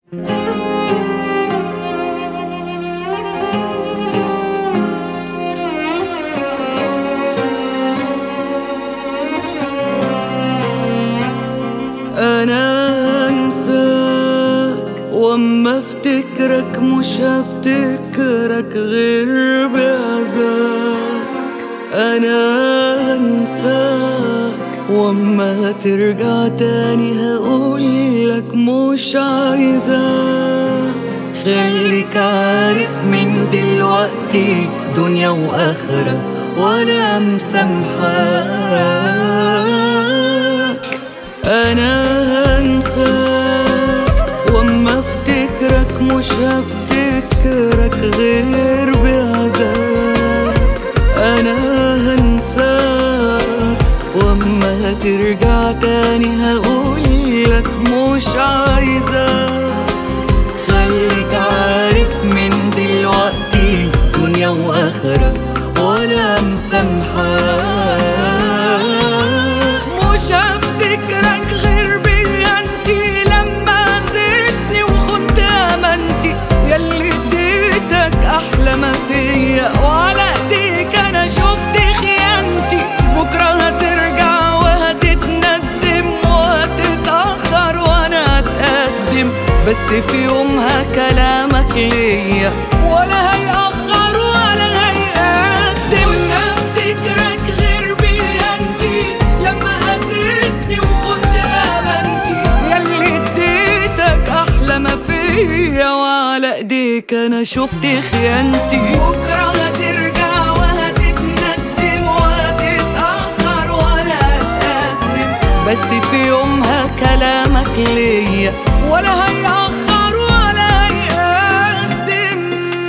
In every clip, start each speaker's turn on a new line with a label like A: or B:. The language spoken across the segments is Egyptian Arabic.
A: انا هنساك واما افتكرك مش هفتكرك غير بعزاك انا هنساك واما ترجع تاني هقولك مش عايزاك خليك عارف من دلوقتي دنيا واخره ولا مسامحاك انا هنساك واما افتكرك مش هفتكرك غير بعزاك انا هنساك واما هترجع تاني هقولك مش عايزاك خليك عارف من دلوقتي دنيا واخره ولا مسامحاك مش هفتكرك غير بيانتي لما زدتني وخنت امانتي ياللي اديتك احلى ما فيا وعلى ايديك انا شفت خيانتي بكره هترجع وهتتندم وهتتاخر وانا هتقدم بس في يومها كلامك ليا ولا هيأخر ولا هيقدم مش هفتكرك غير بيانتي لما أذيتني وكنت أمانتي ياللي اديتك أحلى ما فيا وعلى ايديك أنا شفت خيانتي بكرة هترجع وهتتندم وهتتأخر ولا هتقدم بس في يومها كلامك ليا ولا هيأخر ولا هيقدم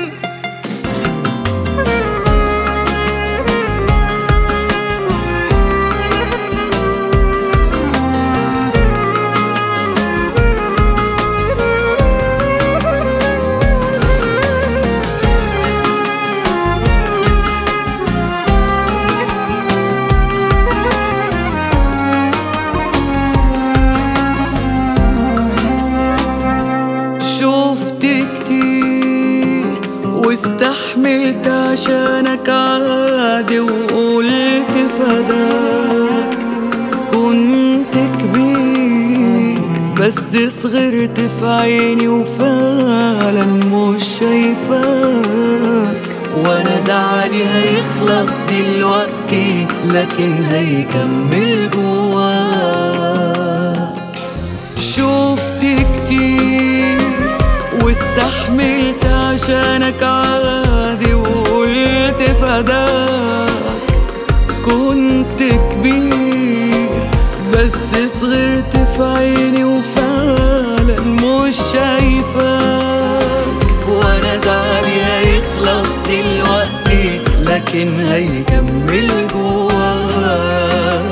A: شفت كتير واستحملت عشانك عادي وقلت فداك كنت كبير بس صغرت في عيني وفعلا مش شايفاك وانا زعلي هيخلص دلوقتي لكن هيكمل جواك شفت كتير واستحملت عشانك عادي وقلت فداك كنت كبير بس صغرت في عيني وفعلا مش شايفاك وانا زعلي هيخلص دلوقتي لكن هيكمل جواك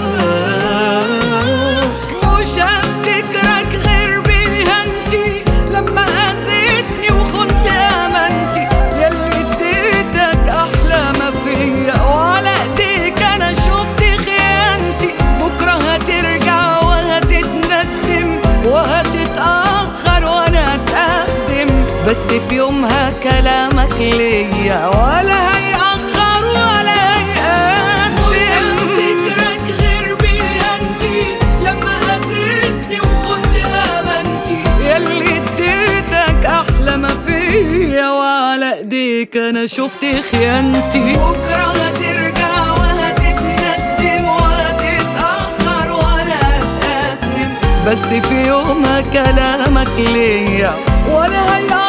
A: مش هفتكرك غير بإهانتي لما أذيتني وخنت أمانتي ياللي اديتك أحلى ما فيا وعلى ايديك أنا شفت خيانتي بكرة هترجع وهتتندم وهتتأخر وأنا هتقدم بس في يومها كلامك ليا ولا هيأخر ولا هيقدم مش هفتكرك غير بإهانتي لما أذيتني وكنت أمانتي ياللي اديتك أحلى ما فيا وعلى ايديك أنا شفت خيانتي بكرة هترجع وهتتندم وهتتأخر ولا هتقدم بس في يومها كلامك ليا ولا هيقدم